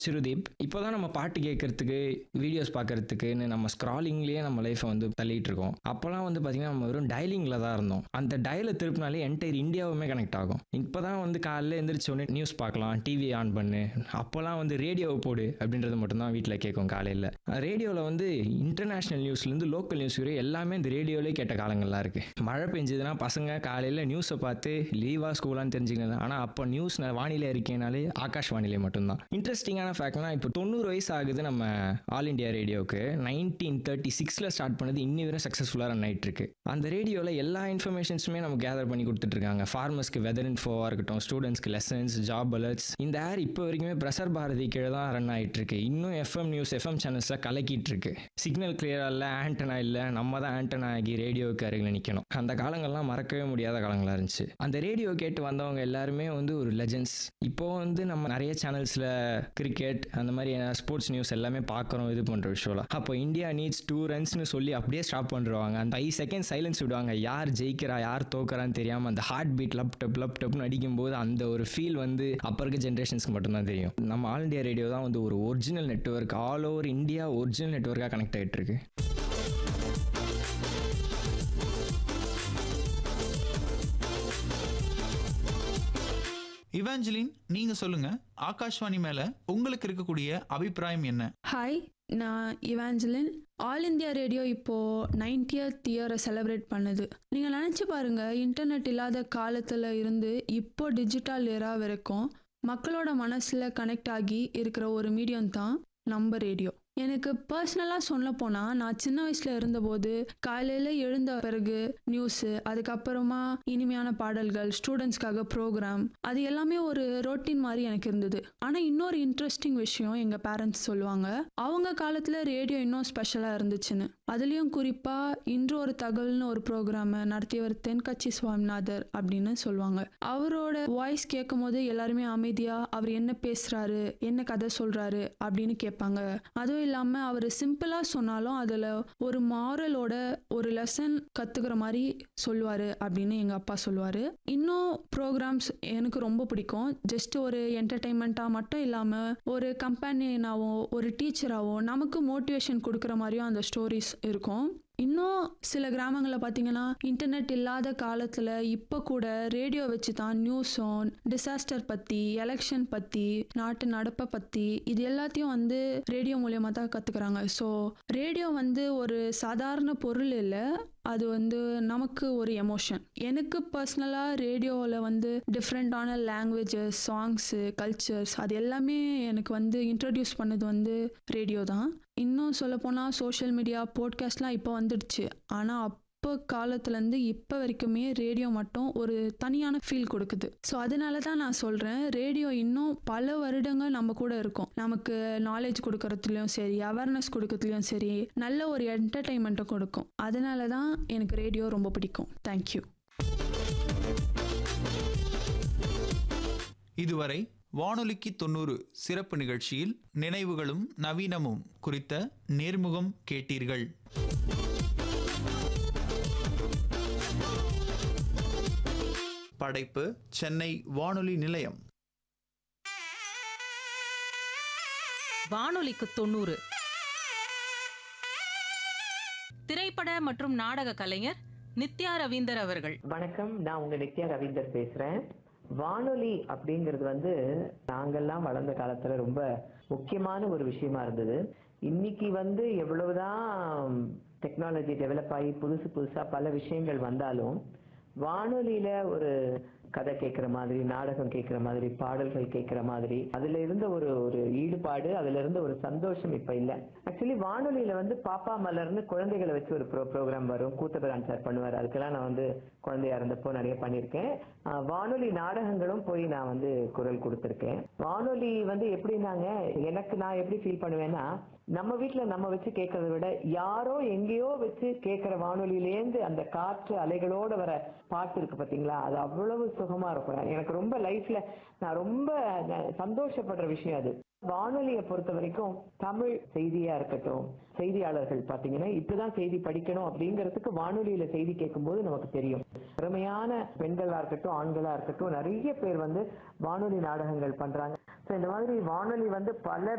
சிறுதீப் இப்போதான் நம்ம பாட்டு கேட்கறதுக்கு வீடியோஸ் பார்க்கறதுக்குன்னு நம்ம ஸ்க்ராலிங்லேயே நம்ம லைஃப்பை வந்து தள்ளிட்டு இருக்கோம் அப்போலாம் வந்து பார்த்தீங்கன்னா நம்ம வெறும் டயலிங்கில் தான் இருந்தோம் அந்த டயலை திருப்பினாலே என்டையர் இந்தியாவுமே கனெக்ட் ஆகும் இப்போ தான் வந்து காலையில் எந்திரிச்ச உடனே நியூஸ் பார்க்கலாம் டிவி ஆன் பண்ணு அப்போல்லாம் வந்து ரேடியோவை போடு அப்படின்றது மட்டும்தான் வீட்டில் கேட்கும் காலையில் ரேடியோவில் வந்து இன்டர்நேஷ்னல் நியூஸ்லேருந்து லோக்கல் நியூஸ் வரை எல்லாமே இந்த ரேடியோவிலே கேட்ட காலங்கள்லாம் இருக்குது மழை பெஞ்சதுன்னா பசங்க காலையில் நியூஸை பார்த்து லீவாக ஸ்கூலான்னு தெரிஞ்சுக்கலாம் ஆனால் அப்போ நியூஸ் வானிலை அறிக்கைனாலே ஆகாஷ் வானிலை மட்டும்தான் இன்ட்ரெஸ்டிங்கான ஃபேக்ட்னா இப்போ தொண்ணூறு வயசு ஆகுது நம்ம ஆல் இண்டியா ரேடியோவுக்கு நைன்டீன் தேர்ட்டி சிக்ஸில் ஸ்டார்ட் பண்ணது இன்னி வரை சக்ஸஸ்ஃபுல்லாக ரன் ஆயிட்டு இருக்கு அந்த ரேடியோவில் எல்லா இன்ஃபர்மேஷன்ஸுமே நம்ம கேதர் பண்ணி கொடுத்துட்டு இருக்காங்க ஃபார்மர்ஸ்க்கு வெதர் இன்ஃபோவாக இருக்கட்டும் ஸ்டூடெண்ட்ஸ்க்கு லெசன்ஸ் ஜாப் அலர்ட்ஸ் இந்த ஏர் இப்போ வரைக்குமே பிரசர் பாரதி கீழே தான் ரன் ஆயிட்டு இருக்கு இன்னும் எஃப்எம் நியூஸ் எஃப்எம் சேனல்ஸில் கலக்கிட்டு இருக்கு சிக்னல் கிளியராக இல்லை ஆண்டனா இல்லை நம்ம தான் ஆண்டனா ஆகி ரேடியோவுக்கு அருகில் நிற்கணும் அந்த காலங்கள்லாம் மறக்கவே முடியாத காலங்களாக இருந்துச்சு அந்த ரேடியோ கேட்டு வந்தவங்க எல்லாருமே வந்து ஒரு லெஜெண்ட்ஸ் இப்போ வந்து நம்ம நிறைய சேனல்ஸில் கிரிக்கெட் அந்த மாதிரி ஸ்போர்ட்ஸ் நியூஸ் எல்லாமே பார்க்குறோம் இது பண்ணுற விஷயம்லாம் அப்போ இந்தியா நீட்ஸ் டூ ரன்ஸ்னு சொல்லி அப்படியே ஸ்டாப் பண்ணுறாங்க அந்த ஃபைவ் செகண்ட் சைலன்ஸ் விடுவாங்க யார் ஜெயிக்கிறா யார் தோக்குறான்னு தெரியாமல் அந்த heartbeat lub dub lub டப்னு அடிக்கும்போது அந்த ஒரு ஃபீல் வந்து அப்போ இருக்க ஜென்ரேஷன்ஸ்க்கு மட்டும்தான் தெரியும் நம்ம ஆல் இண்டியா ரேடியோ தான் வந்து ஒரு original network all over India original நெட்ஒர்க்காக கனெக்ட் ஆகிட்டு இருக்கு இவாஞ்சலின் நீங்க சொல்லுங்க ஆகாஷ்வாணி மேல உங்களுக்கு இருக்கக்கூடிய அபிப்பிராயம் என்ன ஹாய் நான் இவாஞ்சலின் ஆல் இந்தியா ரேடியோ இப்போ நைன்டியத் இயரை செலிப்ரேட் பண்ணுது நீங்கள் நினச்சி பாருங்க இன்டர்நெட் இல்லாத காலத்தில் இருந்து இப்போ டிஜிட்டல் ஏரா வரைக்கும் மக்களோட மனசில் கனெக்ட் ஆகி இருக்கிற ஒரு மீடியம் தான் நம்ம ரேடியோ எனக்கு பர்சனலாக சொல்ல போனால் நான் சின்ன வயசில் இருந்தபோது காலையில் எழுந்த பிறகு நியூஸு அதுக்கப்புறமா இனிமையான பாடல்கள் ஸ்டூடெண்ட்ஸ்க்காக ப்ரோக்ராம் அது எல்லாமே ஒரு ரொட்டீன் மாதிரி எனக்கு இருந்தது ஆனால் இன்னொரு இன்ட்ரெஸ்டிங் விஷயம் எங்கள் பேரண்ட்ஸ் சொல்லுவாங்க அவங்க காலத்தில் ரேடியோ இன்னும் ஸ்பெஷலாக இருந்துச்சுன்னு அதுலேயும் குறிப்பாக இன்று ஒரு தகவல்னு ஒரு ப்ரோக்ராமை நடத்தியவர் தென்கட்சி சுவாமிநாதர் அப்படின்னு சொல்லுவாங்க அவரோட வாய்ஸ் கேட்கும் போது எல்லாருமே அமைதியாக அவர் என்ன பேசுகிறாரு என்ன கதை சொல்கிறாரு அப்படின்னு கேட்பாங்க அதுவும் இல்லாமல் அவர் சிம்பிளாக சொன்னாலும் அதில் ஒரு மாரலோட ஒரு லெசன் கற்றுக்கிற மாதிரி சொல்லுவார் அப்படின்னு எங்கள் அப்பா சொல்லுவார் இன்னும் ப்ரோக்ராம்ஸ் எனக்கு ரொம்ப பிடிக்கும் ஜஸ்ட் ஒரு என்டர்டெயின்மெண்ட்டாக மட்டும் இல்லாமல் ஒரு கம்பெனியனாவோ ஒரு டீச்சராகவோ நமக்கு மோட்டிவேஷன் கொடுக்குற மாதிரியும் அந்த ஸ்டோரிஸ் இருக்கும் இன்னும் சில கிராமங்களில் பார்த்தீங்கன்னா இன்டர்நெட் இல்லாத காலத்தில் இப்போ கூட ரேடியோ வச்சு தான் நியூஸும் டிசாஸ்டர் பற்றி எலெக்ஷன் பற்றி நாட்டு நடப்பை பற்றி இது எல்லாத்தையும் வந்து ரேடியோ மூலியமாக தான் கற்றுக்குறாங்க ஸோ ரேடியோ வந்து ஒரு சாதாரண பொருள் இல்லை அது வந்து நமக்கு ஒரு எமோஷன் எனக்கு பர்சனலாக ரேடியோவில் வந்து டிஃப்ரெண்ட்டான லாங்குவேஜஸ் சாங்ஸு கல்ச்சர்ஸ் அது எல்லாமே எனக்கு வந்து இன்ட்ரடியூஸ் பண்ணது வந்து ரேடியோ தான் இன்னும் சொல்லப்போனால் சோஷியல் மீடியா போட்காஸ்ட்லாம் இப்போ வந்துடுச்சு ஆனால் அப்போ காலத்துலேருந்து இப்போ வரைக்குமே ரேடியோ மட்டும் ஒரு தனியான ஃபீல் கொடுக்குது ஸோ அதனால தான் நான் சொல்கிறேன் ரேடியோ இன்னும் பல வருடங்கள் நம்ம கூட இருக்கும் நமக்கு நாலேஜ் கொடுக்கறதுலையும் சரி அவேர்னஸ் கொடுக்கறதுலையும் சரி நல்ல ஒரு என்டர்டெயின்மெண்ட்டும் கொடுக்கும் அதனால தான் எனக்கு ரேடியோ ரொம்ப பிடிக்கும் தேங்க்யூ இதுவரை வானொலிக்கு தொண்ணூறு சிறப்பு நிகழ்ச்சியில் நினைவுகளும் நவீனமும் குறித்த நேர்முகம் கேட்டீர்கள் படைப்பு சென்னை வானொலி நிலையம் வானொலிக்கு தொண்ணூறு திரைப்பட மற்றும் நாடக கலைஞர் நித்யா ரவீந்தர் அவர்கள் வணக்கம் நான் உங்க நித்யா ரவீந்தர் பேசுறேன் வானொலி அப்படிங்கிறது வந்து நாங்கெல்லாம் வளர்ந்த காலத்துல ரொம்ப முக்கியமான ஒரு விஷயமா இருந்தது இன்னைக்கு வந்து எவ்வளவுதான் டெக்னாலஜி டெவலப் ஆகி புதுசு புதுசா பல விஷயங்கள் வந்தாலும் வானொலியில ஒரு கதை கேட்குற மாதிரி நாடகம் கேட்குற மாதிரி பாடல்கள் கேட்குற மாதிரி அதுல இருந்த ஒரு ஒரு ஈடுபாடு அதுல இருந்த ஒரு சந்தோஷம் இப்ப இல்ல ஆக்சுவலி வானொலியில வந்து பாப்பா மலர்னு குழந்தைகளை வச்சு ஒரு ப்ரோ ப்ரோக்ராம் வரும் கூத்தபிரான் சார் பண்ணுவார் அதுக்கெல்லாம் நான் வந்து குழந்தையா இருந்தப்போ நிறைய பண்ணியிருக்கேன் ஆஹ் வானொலி நாடகங்களும் போய் நான் வந்து குரல் கொடுத்துருக்கேன் வானொலி வந்து எப்படின்னாங்க எனக்கு நான் எப்படி ஃபீல் பண்ணுவேன்னா நம்ம வீட்ல நம்ம வச்சு கேட்கறத விட யாரோ எங்கேயோ வச்சு கேட்கிற வானொலியிலேந்து அந்த காற்று அலைகளோட வர பாட்டு இருக்கு பாத்தீங்களா அது அவ்வளவு சுகமா இருக்கும் எனக்கு ரொம்ப லைஃப்ல நான் ரொம்ப ந- சந்தோஷப்படுற விஷயம் அது வானொலியை பொறுத்த வரைக்கும் தமிழ் செய்தியா இருக்கட்டும் செய்தியாளர்கள் பாத்தீங்கன்னா இப்படிதான் செய்தி படிக்கணும் அப்படிங்கிறதுக்கு வானொலியில செய்தி கேட்கும்போது நமக்கு தெரியும் திறமையான பெண்களா இருக்கட்டும் ஆண்களா இருக்கட்டும் நிறைய பேர் வந்து வானொலி நாடகங்கள் பண்றாங்க ஸோ இந்த மாதிரி வானொலி வந்து பல